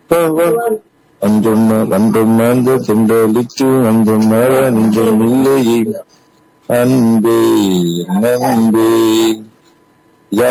அன்றும் அன்றும் அந்த சென்றொலிக்கு அன்றும் மழ நெஞ்சம் இல்லையே அன்பே நன்பே யா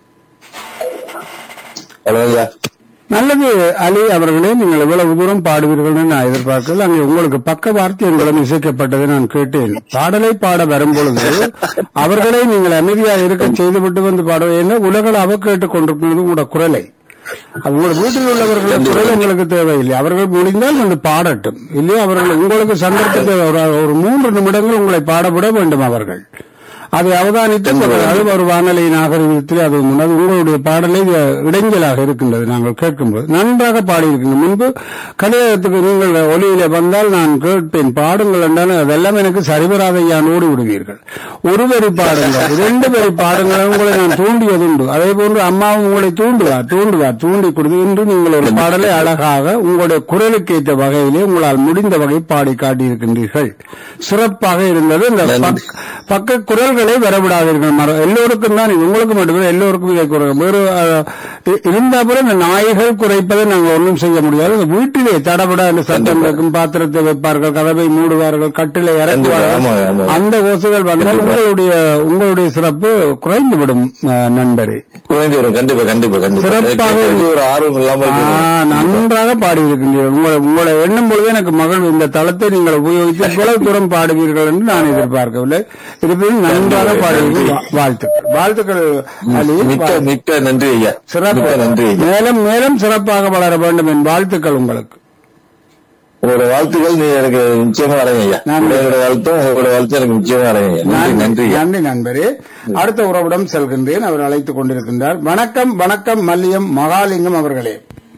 அவ்வளவுயா நல்லது அலி அவர்களே நீங்கள் எவ்வளவு தூரம் பாடுவீர்கள் நான் எதிர்பார்க்கல அங்கே உங்களுக்கு பக்க வார்த்தைகளும் இசைக்கப்பட்டதை நான் கேட்டேன் பாடலை பாட வரும்பொழுது அவர்களை நீங்கள் அமைதியாக இருக்க செய்துவிட்டு வந்து பாட என்ன உலகில் அவ கேட்டுக் கொண்டிருக்கிறது உங்களோட குரலை அது உங்களோட வீட்டில் உள்ளவர்களின் குரல் உங்களுக்கு தேவையில்லை அவர்கள் முடிந்தால் வந்து பாடட்டும் இல்லையா அவர்கள் உங்களுக்கு சந்தர்ப்பத்தை ஒரு ஒரு மூன்று நிமிடங்கள் உங்களை பாடவிட வேண்டும் அவர்கள் அதை அவதானித்து அது ஒரு வானொலி நாகரிகத்தில் அது முன்னது உங்களுடைய பாடலை இடைஞ்சலாக இருக்கின்றது நாங்கள் கேட்கும்போது நன்றாக பாடியிருக்கின்ற முன்பு கலையகத்துக்கு நீங்கள் ஒளியில வந்தால் நான் கேட்பேன் பாடுங்கள் என்றால் அதெல்லாம் எனக்கு சரிவராதையான் ஓடி விடுவீர்கள் ஒரு வரி பாடுங்கள் இரண்டு வரி பாடுங்கள் உங்களை நான் தூண்டியதுண்டு அதே போன்று அம்மாவும் உங்களை தூண்டுவார் தூண்டுவார் தூண்டி கொடுத்து இன்று நீங்கள் ஒரு பாடலை அழகாக உங்களுடைய குரலுக்கு ஏற்ற வகையிலே உங்களால் முடிந்த வகை பாடி காட்டியிருக்கின்றீர்கள் சிறப்பாக இருந்தது இந்த பக்- பக்க குரல்களை வரவிடாதீர்கள் மர- எல்லோருக்கும் தான் இது. உங்களுக்கு மட்டுமே எல்லோருக்கும் இதை குறை வேறு அஹ், இ- இருந்தா கூட இந்த நாய்கள் குறைப்பதை நாங்கள் ஒன்றும் செய்ய முடியாது இந்த வீட்டிலே தடபட அந்த சத்தம் இருக்கும் பாத்திரத்தை வைப்பார்கள் கதவை மூடுவார்கள் கட்டிலை ஆமா, இறக்குவார்கள் ஆமா. அந்த ஓசைகள் வந்தால் உங்களுடைய உங்களுடைய சிறப்பு குறைந்துவிடும் அஹ், நண்பரே குறைந்து வரும் கண்டிப்பா கண்டிப்பா கண்டிப்பா சிறப்பாக கேட்கறதுக்கு ஒரு ஆர்வம் இல்லாம ஆ, இருக்கு. நன்றாக பாடியிருக்கின்றீர்கள் உங்களை உங்களை எண்ணும் பொழுது எனக்கு மகள் இந்த தளத்தை நீங்கள் உபயோகித்து இவ்வளவு தூரம் பாடுவீர்கள் என்று நான் எதிர்பார்க்கவில்லை இருப்பினும் நன்றாக பாடுவீர்கள் வா- வாழ்த்துக்கள் வாழ்த்துக்கள் அலி மிக்க மிக்க நன்றி ஐயா சிறப்பு மிக்க நன்றி ஐயா மேலும் மேலும் சிறப்பாக வளர வேண்டும் என் வாழ்த்துக்கள் உங்களுக்கு உங்களோட வாழ்த்துக்கள் நீ எனக்கு நிச்சயமா வரேங்க ஐயா நன்றி. உங்களோட வாழ்த்தும் உங்களோட வாழ்த்தும் எனக்கு நிச்சயமா வரேங்க ஐயா நன்றி நன்றி ஐயா நன்றி நண்பரே அடுத்த உறவிடம் செல்கின்றேன் அவர் அழைத்துக் கொண்டிருக்கின்றார் வணக்கம் வணக்கம் மல்லியம் மகாலிங்கம் அவர்களே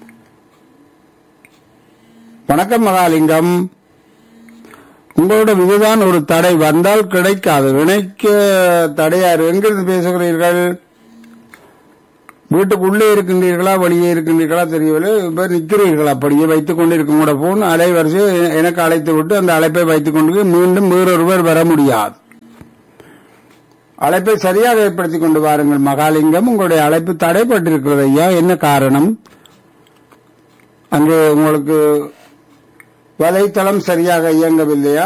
வணக்கம் மகாலிங்கம் உங்களோட இதுதான் ஒரு தடை வந்தால் கிடைக்காது இணைக்க தடையார் எங்கிருந்து பேசுகிறீர்கள் வீட்டுக்குள்ளே இருக்கின்றீர்களா வெளியே இருக்கின்றீர்களா தெரியவில்லை இப்ப நிற்கிறீர்கள் அப்படியே வைத்துக் கொண்டிருக்கும் கூட போன் அலைவரிசை எனக்கு அழைத்து விட்டு அந்த அழைப்பை வைத்துக் கொண்டு மீண்டும் வேறொருவர் வர முடியாது அழைப்பை சரியாக ஏற்படுத்திக் கொண்டு வாருங்கள் மகாலிங்கம் உங்களுடைய அழைப்பு தடைப்பட்டிருக்கிறது ஐயா என்ன காரணம் அங்கே உங்களுக்கு வலைத்தளம் சரியாக இயங்கவில்லையா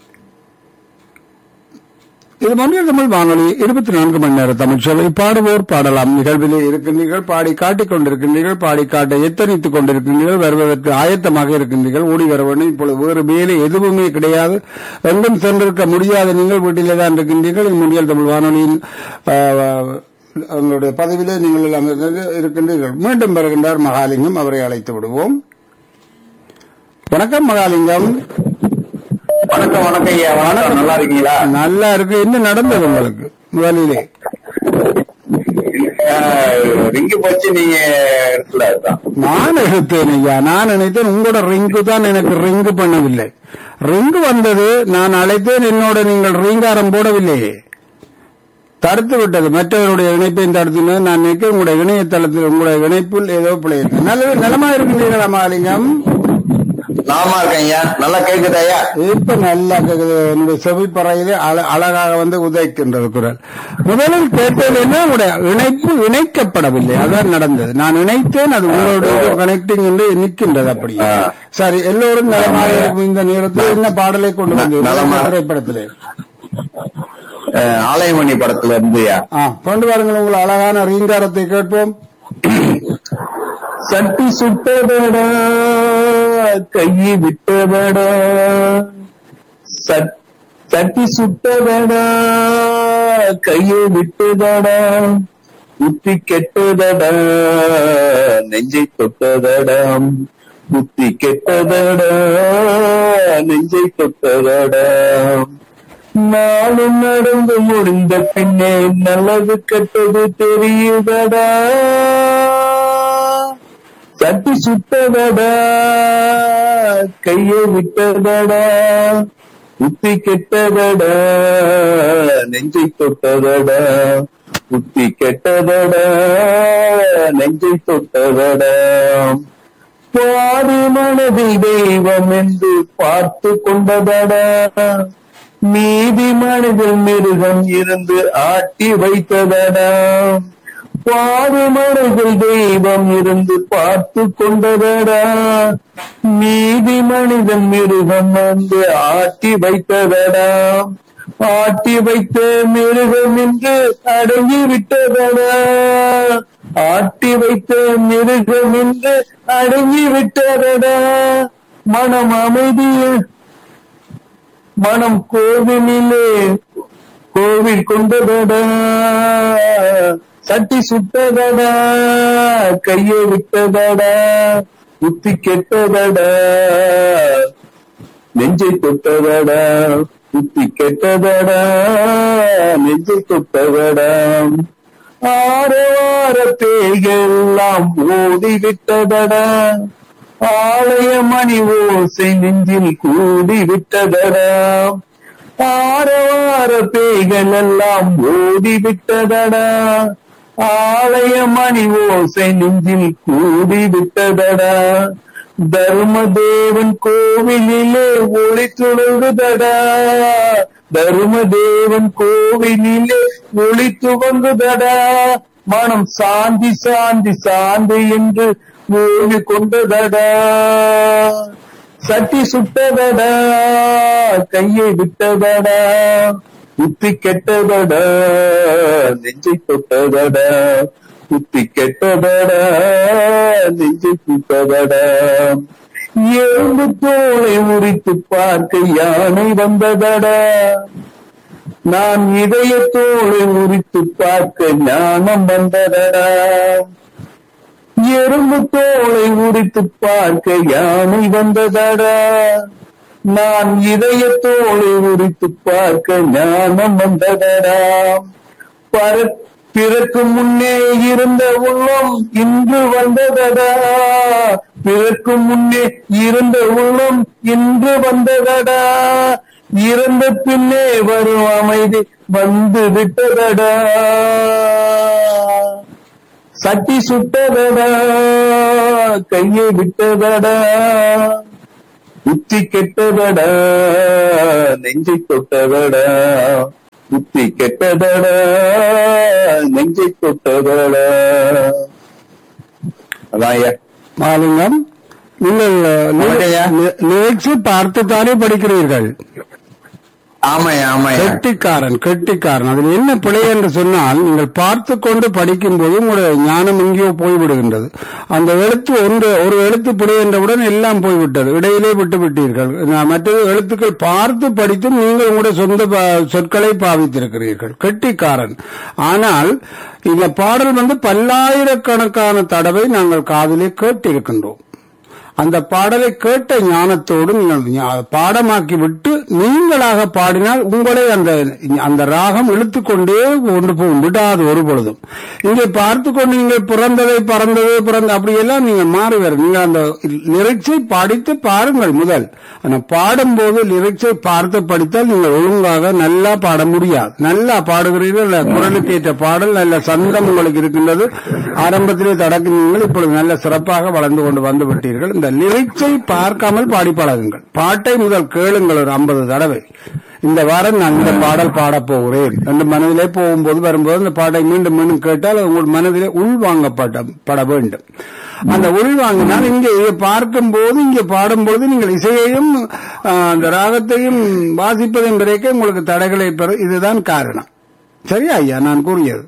இது மன்னிய தமிழ் வானொலி இருபத்தி நான்கு மணி நேர தமிழ் சேவை பாடுவோர் பாடலாம் நிகழ்விலே இருக்கின்றீர்கள் பாடி காட்டிக் கொண்டிருக்கின்றீர்கள் பாடி காட்ட எத்தனித்துக் கொண்டிருக்கின்றீர்கள் வருவதற்கு ஆயத்தமாக இருக்கின்றீர்கள் ஓடி வர வேண்டும் இப்பொழுது வேறு வேலை எதுவுமே கிடையாது எங்கும் சென்றிருக்க முடியாத நீங்கள் வீட்டிலே தான் இருக்கின்றீர்கள் இது முன்னியல் தமிழ் வானொலியின் ஆ, உங்களுடைய பதவியிலே நீங்கள் எல்லாம் இருக்கின்றீர்கள் மீண்டும் வருகின்றார் மகாலிங்கம் அவரை அழைத்து விடுவோம் வணக்கம் மகாலிங்கம் வணக்கம் வணக்கம் ஐயா வணக்கம் நல்லா இருக்கீங்களா நல்லா இருக்கு என்ன நடந்தது உங்களுக்கு முதலிலே ரிங்கு போச்சு நீங்க எடுக்கல அதுதான் நான் எடுத்தேன் ஐயா நான் நினைத்தேன் உங்களோட ரிங்கு தான் எனக்கு ரிங்கு பண்ணவில்லை ரிங்கு வந்தது நான் அழைத்தேன் என்னோட நீங்கள் ரீங்காரம் போடவில்லையே தடுத்து விட்டது மற்றவருடைய இணைப்பையும் தடுத்து நான் நினைக்கிறேன் உங்களுடைய இணையதளத்தில் உங்களுடைய இணைப்பில் ஏதோ பிள்ளை இருக்கு நல்லது நலமா இருக்கிறீர்களா மாலிங்கம் நாமா இருக்கேன் ஐயா நல்லா கேக்குதா ஐயா இப்ப நல்லா கேக்குது என்னுடைய செவிப்பறையிலே அழ- அழகாக வந்து உதைக்கின்றது குரல் முதலில் கேட்டது என்ன உங்களுடைய இணைப்பு இணைக்கப்படவில்லை அதான் நடந்தது நான் இணைத்தேன் அது உங்களோட கனெக்டிங் என்று நிற்கின்றது அப்படி ஆ. சரி எல்லோரும் நலமாக இருக்கும் இந்த நேரத்தில் என்ன பாடலை கொண்டு வந்து நலமா. திரைப்படத்திலே அஹ், ஆலயமணி படத்துல இருந்து ஐயா ஆ கொண்டு வாருங்கள் உங்கள் அழகான ரீங்காரத்தை கேட்போம் சட்டி சுட்டதடா கையை விட்டதடா சட்- சட்டி சுட்டதடா கையை விட்டதடா புத்தி கெட்டதடா நெஞ்சை தொட்டதடா புத்தி கெட்டதடா நெஞ்சை தொட்டதடா நாளும் நடந்து முடிந்த பின்னே நல்லது கெட்டது தெரியுதடா சட்டி சுட்டதடா கையை விட்டதடா புத்தி கெட்டதடா நெஞ்சை தொட்டதடா புத்தி கெட்டதடா நெஞ்சை தொட்டதடா பாடி மனதில் தெய்வம் என்று பார்த்து கொண்டதடா மீதி மனதில் மிருகம் இருந்து ஆட்டி வைத்ததடா பாதி மனதில் தெய்வம் இருந்து பார்த்து கொண்டதடா நீதி மனிதன் மிருகம் வந்து ஆட்டி வைத்ததடா ஆட்டி வைத்த மிருகம் என்று அடங்கி விட்டதடா ஆட்டி வைத்த மிருகம் என்று அடங்கி விட்டதடா மனம் அமைதிய மனம் கோவிலிலே கோவில் கொண்டதடா சட்டி சுட்டதடா கையை விட்டதடா புத்தி கெட்டதடா நெஞ்சை தொட்டதடா புத்தி கெட்டதடா நெஞ்சை தொட்டதடா ஆரவார பேய்கெல்லாம் ஓடி விட்டதடா ஆலய மணி ஓசை நெஞ்சில் கூடி விட்டதடா ஆரவார பேய்கள் எல்லாம் ஓடி விட்டதடா ஆலய மணி ஓசை நெஞ்சில் கூடி விட்டதடா தர்மதேவன் கோவிலிலே ஒளி துளங்குதடா தர்மதேவன் கோவிலிலே ஒளி துவங்குதடா மனம் சாந்தி சாந்தி சாந்தி என்று ஓடி கொண்டதடா சட்டி சுட்டதடா கையை விட்டதடா புத்தி கெட்டதடா நெஞ்சை தொட்டதடா புத்தி கெட்டதடா நெஞ்சை சுட்டதடா எறும்பு தோலை உரித்து பார்க்க யானை வந்ததடா நான் இதய தோலை உரித்து பார்க்க ஞானம் வந்ததடா எறும்பு தோலை உரித்து பார்க்க யானை வந்ததடா நான் இதய தோலை உரித்து பார்க்க ஞானம் வந்ததடா பர பிறக்கு முன்னே இருந்த உள்ளம் இன்று வந்ததடா பிறக்கு முன்னே இருந்த உள்ளம் இன்று வந்ததடா இறந்த பின்னே வரும் அமைதி வந்து விட்டதடா சட்டி சுட்டதடா கையை விட்டதடா புத்தி கெட்டதடா நெஞ்சை தொட்டதடா புத்தி கெட்டதடா நெஞ்சை தொட்டதடா அதான் ஐயா மாலிங்கம் நீங்கள் வணக்கம்யா. நி- நிகழ்ச்சி பார்த்துத்தானே படிக்கிறீர்கள் ஆமாய்யா ஆமாய்யா கெட்டிக்காரன் கெட்டிக்காரன் அதில் என்ன பிழை என்று சொன்னால் நீங்கள் பார்த்து கொண்டு படிக்கும்போது உங்களுடைய ஞானம் எங்கேயோ போய்விடுகின்றது அந்த எழுத்து ஒன்று ஒரு எழுத்து பிழை என்றவுடன் எல்லாம் போய்விட்டது இடையிலே விட்டு விட்டீர்கள் நான் மற்றது எழுத்துக்கள் பார்த்து படித்தும் நீங்கள் உங்களுடைய சொந்த ப- சொற்களை பாவித்திருக்கிறீர்கள் கெட்டிக்காரன் ஆனால் இந்த பாடல் வந்து பல்லாயிரக்கணக்கான தடவை நாங்கள் காதிலே கேட்டிருக்கின்றோம் அந்த பாடலை கேட்ட ஞானத்தோடு நீங்கள் ஞா- பாடமாக்கி விட்டு நீங்களாக பாடினால் உங்களை அந்த அந்த ராகம் இழுத்துக்கொண்டே கொண்டு போகும் விடாது ஒரு பொழுதும் இங்கே பார்த்து கொண்டு நீங்கள் பிறந்ததை பறந்ததை பிறந்த அப்படியெல்லாம் நீங்கள் மாறி வர நீங்கள் அந்த லிரிக்ஸை படித்து பாருங்கள் முதல் ஆனால் பாடும்போது லிரிக்ஸை பார்த்து படித்தால் நீங்கள் ஒழுங்காக நல்லா பாட முடியாது நல்லா பாடுகிறீர்கள் குரலுக்கு ஏற்ற பாடல் நல்ல சந்தம் உங்களுக்கு இருக்கின்றது ஆரம்பத்திலே தடக்குனீர்கள் இப்பொழுது நல்ல சிறப்பாக வளர்ந்து கொண்டு வந்து விட்டீர்கள் இந்த லிரிக்ஸை பார்க்காமல் பாடி பழகுங்கள் பாட்டை முதல் கேளுங்கள் ஒரு ஐம்பது தடவை இந்த வாரம் நான் இந்த பாடல் பாடப் போகிறேன் என்று மனதிலே போகும்போது வரும்போது இந்த பாட்டை மீண்டும் மீண்டும் கேட்டால் அது உங்கள் மனதிலே உள்வாங்கப்பட பட வேண்டும் அந்த உள்வாங்கினால் இங்கே இதை பார்க்கும்போது இங்கே பாடும்போது நீங்கள் இசையையும் ஆ, அந்த ராகத்தையும் வாசிப்பதும் பிறகு உங்களுக்கு தடைகளை பெற இதுதான் காரணம் சரியா ஐயா நான் கூறியது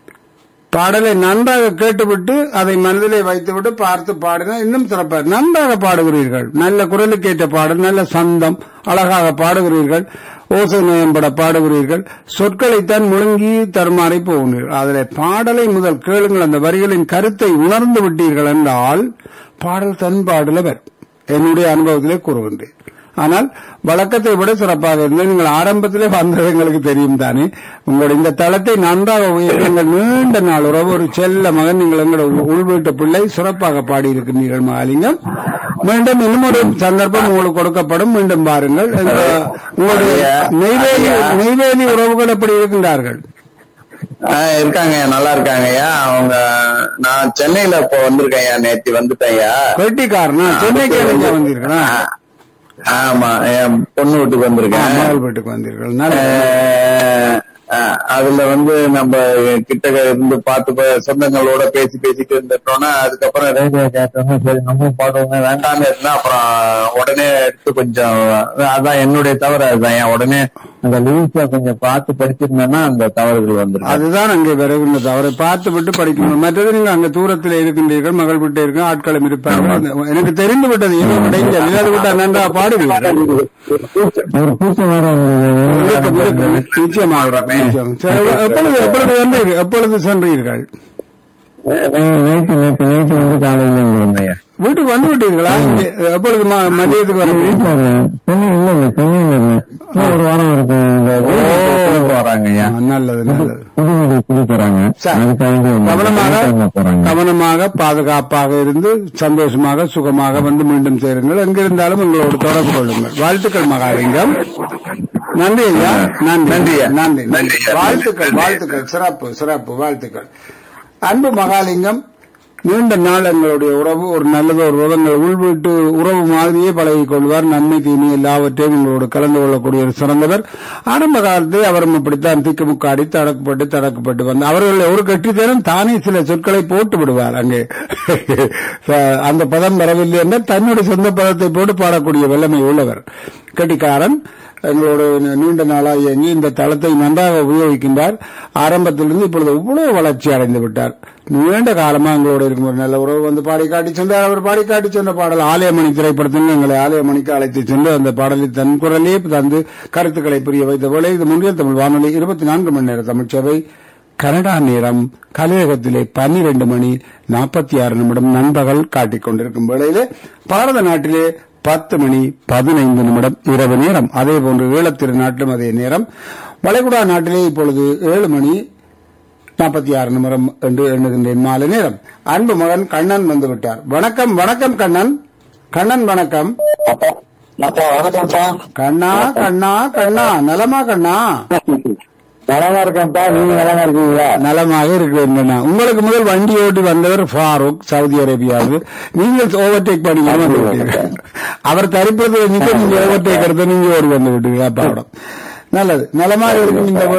பாடலை நன்றாக கேட்டுவிட்டு அதை மனதிலே வைத்துவிட்டு பார்த்து பாடினால் இன்னும் சிறப்பாக நன்றாக பாடுகிறீர்கள் நல்ல குரலுக்கு ஏற்ற பாடல் நல்ல சந்தம் அழகாக பாடுகிறீர்கள் ஓசை நயம்பட பாடுகிறீர்கள் சொற்களைத்தான் முழுங்கி தருமாறி போகிறீர்கள் அதில் பாடலை முதல் கேளுங்கள் அந்த வரிகளின் கருத்தை உணர்ந்து விட்டீர்கள் என்றால் பாடல் தன் பாடல வரும் என்னுடைய அனுபவத்திலே கூறுகின்றேன் ஆனால் வழக்கத்தை விட சிறப்பாக இருந்தது நீங்கள் ஆரம்பத்திலே வந்தது எங்களுக்கு தெரியும் தானே உங்களுடைய இந்த தளத்தை நன்றாக உயர்த்துங்கள் நீண்ட நாள் உறவு ஒரு செல்ல மகன் நீங்கள் எங்களுடைய உள்வீட்டு பிள்ளை சிறப்பாக பாடியிருக்கிறீர்கள் மாலிங்கம் மீண்டும் இன்னும் ஒரு சந்தர்ப்பம் உங்களுக்கு கொடுக்கப்படும் மீண்டும் பாருங்கள் இந்த உங்களுடைய நெய்வேலி நெய்வேலி உறவுகள் எப்படி இருக்கின்றார்கள் ஆஹ் இருக்காங்க நல்லா இருக்காங்கய்யா அவங்க நான் சென்னையில இப்போ வந்திருக்கேன்யா நேத்தி வந்துட்டேன்யா கெட்டிக்காரனா சென்னைக்கு நீங்க வந்தீர்களா ஆமா என் பொண்ணு வீட்டுக்கு வந்திருக்கேன் மகள் வீட்டுக்கு வந்தீர்கள் நல்ல ஆஹ் அஹ், அதுல வந்து நம்ம கிட்ட இருந்து பார்த்து ப- சொந்தங்களோட பேசி பேசிட்டு இருந்துட்டோம்னா அதுக்கப்புறம் ரேடியோ கேட்டோம்னா சரி நம்ம பாடுவோங்க வேண்டாம்னு இருந்தா அப்புறம் உடனே எடுத்து கொஞ்சம் அதான் என்னுடைய தவறு அதுதான் ஏன் உடனே அந்த லிரிக்ஸ கொஞ்சம் பார்த்து படிச்சிருந்தேன்னா அந்த தவறுகள் வந்துடும் அதுதான் அங்கே வருகின்றது அவரை பார்த்து விட்டு படிக்கணும் மற்றது நீங்க அங்க தூரத்தில் இருக்கின்றீர்கள் மகள் விட்டு இருக்க ஆட்களும் இருப்பார்கள் அந்த- எனக்கு தெரிந்து விட்டது ஏதோ கிடைக்க இல்லாத விட்டா நன்றா பாடுவீர்கள் ஒரு கூட்டம் வேற இருக்கும், இருக்கும். நிச்சயமாக இருக்கும், நிச்சயம். சரி, எப்பொழுது எப்பொழுது வந்தீர்கள் எப்பொழுது சென்றீர்கள் நேற்று நேற்று நேற்று வந்து காலையில இருந்தேன் வீட்டுக்கு வந்து விட்டீர்களா இங்கே எப்பொழுது ம- மதியத்துக்கு வர சென்னை இல்லைங்க சென்னையில இருந்தேன் இன்னும் ஒரு வாரம் இருக்கு இந்த குளிக்க வராங்க ஐயா நல்லது நல்லது புதுமதி குளிக்க வராங்க சரி. அதுக்காக கவனமாக ஞாயிற்றுக்கிழமை போறாங்க கவனமாக பாதுகாப்பாக இருந்து சந்தோஷமாக சுகமாக வந்து மீண்டும் சேருங்கள் எங்கிருந்தாலும் உங்களோடு தொடர்பு கொள்ளுங்கள் வாழ்த்துக்கள் மகாலிங்கம் நன்றி ஐயா நன்றி நன்றி ஐயா. நன்றி நன்றி நன்றி ஐயா. வாழ்த்துக்கள் வாழ்த்துக்கள் சிறப்பு சிறப்பு வாழ்த்துக்கள் அன்பு மகாலிங்கம் நீண்ட நாள் எங்களுடைய உறவு ஒரு நல்லது ஒரு உறவு எங்கள் உள்வீட்டு உறவு மாதிரியே பழகிக் கொள்வார் நன்மை தீமை எல்லாவற்றையும் உங்களோடு கலந்து கொள்ளக்கூடிய ஒரு சிறந்தவர் ஆரம்ப காலத்தில் அவரும் இப்படித்தான் திக்குமுக்காடி தடக்கப்பட்டு தடக்கப்பட்டு வந்து அவர்கள் ஒரு கட்டித்தனம் தானே சில சொற்களை போட்டு விடுவார் அங்கே அந்த பதம் வரவில்லை என்றால் தன்னுடைய சொந்த பதத்தை போட்டு பாடக்கூடிய வல்லமை உள்ளவர் கெட்டிக்காரன் எங்களோட நீண்ட நாளாக இயங்கி இந்த தளத்தை நன்றாக உபயோகிக்கின்றார் ஆரம்பத்திலிருந்து இப்பொழுது இவ்வளவு வளர்ச்சி அடைந்து விட்டார் நீண்ட காலமா எங்களோட இருக்கும் ஒரு நல்ல உறவு வந்து பாடி காட்டி சென்றார் அவர் பாடி காட்டி சென்ற பாடல் ஆலயமணி திரைப்படத்தில் எங்களை ஆலயமணிக்கு அழைத்து சென்று அந்த பாடலை தன் குரலே தந்து கருத்துக்களை புரிய வைத்த வேளை இது முன்னிய தமிழ் வானொலி இருபத்தி நான்கு மணி நேர தமிழ்ச்சபை கனடா நேரம் கலையகத்திலே பன்னிரண்டு மணி நாற்பத்தி ஆறு நிமிடம் நண்பகல் காட்டிக் கொண்டிருக்கும் வேளையிலே பாரத நாட்டிலே பத்து மணி பதினைந்து நிமிடம் இரவு நேரம் அதே போன்று ஈழத்திரு நாட்டிலும் அதே நேரம் வளைகுடா நாட்டிலே இப்பொழுது ஏழு மணி நாற்பத்தி ஆறு நிமிடம் என்று எண்ணுகின்றேன் மாலை நேரம் அன்பு மகன் கண்ணன் வந்து விட்டார் வணக்கம் வணக்கம் கண்ணன் கண்ணன் வணக்கம் வணக்கம்ப்பா கண்ணா கண்ணா கண்ணா நலமா கண்ணா நலமா இருக்கேன்ப்பா நீங்க நலமா இருக்கீங்களா நலமாக இருக்கிறேன் கண்ணா உங்களுக்கு முதல் வண்டி ஓட்டி வந்தவர் ஃபாரூக் சவுதி அரேபியாவுக்கு நீங்கள் ஓவர்டேக் பண்ணி வந்து விட்டீர்கள் அவர் தரிப்பது நிக்க நீங்க ஓவர்டேக் எடுத்து நீங்க ஓடி வந்து விட்டீர்கள் பாடம் நல்லது நலமாக இருக்கும் இந்த